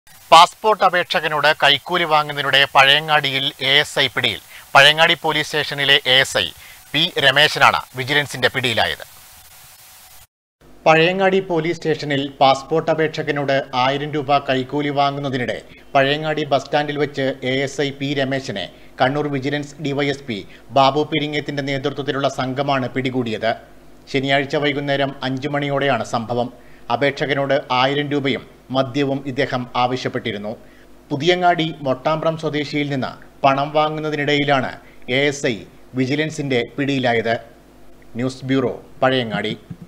passport അപേക്ഷകനോട് കൈക്കൂലി വാങ്ങുന്നതിനിടെ പഴയങ്ങാടിയിൽ എ എസ് ഐ പിടിയിൽ പഴയങ്ങാടി പോലീസ് സ്റ്റേഷനിലെ എ എസ് ഐ പി രമേശനാണ് വിജിലൻസിന്റെ പിടിയിലായത് പഴയങ്ങാടി പോലീസ് സ്റ്റേഷനിൽ പാസ്പോർട്ട് അപേക്ഷകനോട് ആയിരം രൂപ കൈക്കൂലി വാങ്ങുന്നതിനിടെ പഴയങ്ങാടി ബസ് സ്റ്റാൻഡിൽ വെച്ച് എ എസ് ഐ പി രമേശനെ കണ്ണൂർ വിജിലൻസ് ഡിവൈഎസ്പി ബാബു പിരിങ്ങത്തിന്റെ നേതൃത്വത്തിലുള്ള സംഘമാണ് പിടികൂടിയത് ശനിയാഴ്ച വൈകുന്നേരം അഞ്ചു മണിയോടെയാണ് സംഭവം അപേക്ഷകനോട് ആയിരം രൂപയും മദ്യവും ഇദ്ദേഹം ആവശ്യപ്പെട്ടിരുന്നു പുതിയങ്ങാടി മൊട്ടാമ്പ്രം സ്വദേശിയിൽ നിന്ന് പണം വാങ്ങുന്നതിനിടയിലാണ് എ എസ് ഐ വിജിലൻസിന്റെ പിടിയിലായത് ന്യൂസ് ബ്യൂറോ പഴയങ്ങാടി